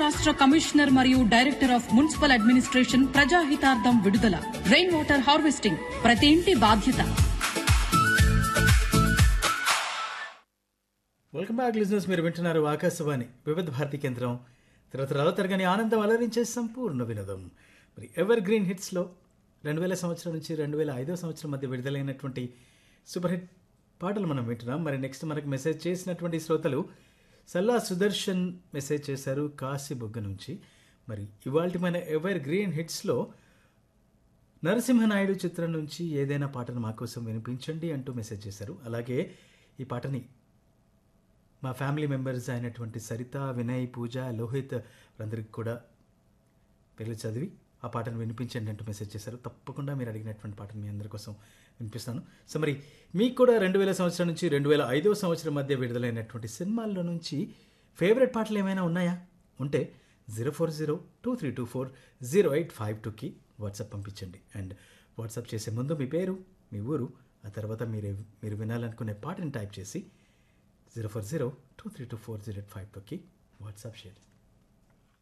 రాష్ట్ర కమిషనర్ మరియు director of municipal administration ప్రజాహితార్థం విడుదల రెయిన్ వాటర్ హార్వెస్టింగ్ ప్రతి ఇంటి బాధ్యత వెల్కమ్ బ్యాక్ లిజినెస్ మీరు వింటున్నారు ఆకాశవాణి వివిధ భారతి కేంద్రం తరతరాల తరగని ఆనందం అలరించే సంపూర్ణ వినోదం మరి ఎవర్ గ్రీన్ హిట్స్లో రెండు వేల సంవత్సరం నుంచి రెండు వేల ఐదో సంవత్సరం మధ్య విడుదలైనటువంటి సూపర్ హిట్ పాటలు మనం వింటున్నాం మరి నెక్స్ట్ మనకు మెసేజ్ చేసినటువంటి శ్రోతలు సల్లా సుదర్శన్ మెసేజ్ చేశారు కాశీబుగ్గ నుంచి మరి ఇవాళ మన ఎవర్ గ్రీన్ హిట్స్లో నరసింహనాయుడు చిత్రం నుంచి ఏదైనా పాటను మా కోసం వినిపించండి అంటూ మెసేజ్ చేశారు అలాగే ఈ పాటని మా ఫ్యామిలీ మెంబర్స్ అయినటువంటి సరిత వినయ్ పూజ లోహిత్ అందరికి కూడా పేర్లు చదివి ఆ పాటను వినిపించండి అంటూ మెసేజ్ చేశారు తప్పకుండా మీరు అడిగినటువంటి పాటను మీ అందరి కోసం వినిపిస్తాను సో మరి మీకు కూడా రెండు వేల సంవత్సరం నుంచి రెండు వేల ఐదవ సంవత్సరం మధ్య విడుదలైనటువంటి సినిమాల్లో నుంచి ఫేవరెట్ పాటలు ఏమైనా ఉన్నాయా ఉంటే zero four zero two three two four zero eight five టూకి వాట్సాప్ పంపించండి అండ్ వాట్సాప్ చేసే ముందు మీ పేరు మీ ఊరు ఆ తర్వాత మీరు మీరు వినాలనుకునే పాటని టైప్ చేసి zero four zero two three two four zero eight five టూకి వాట్సాప్ షేర్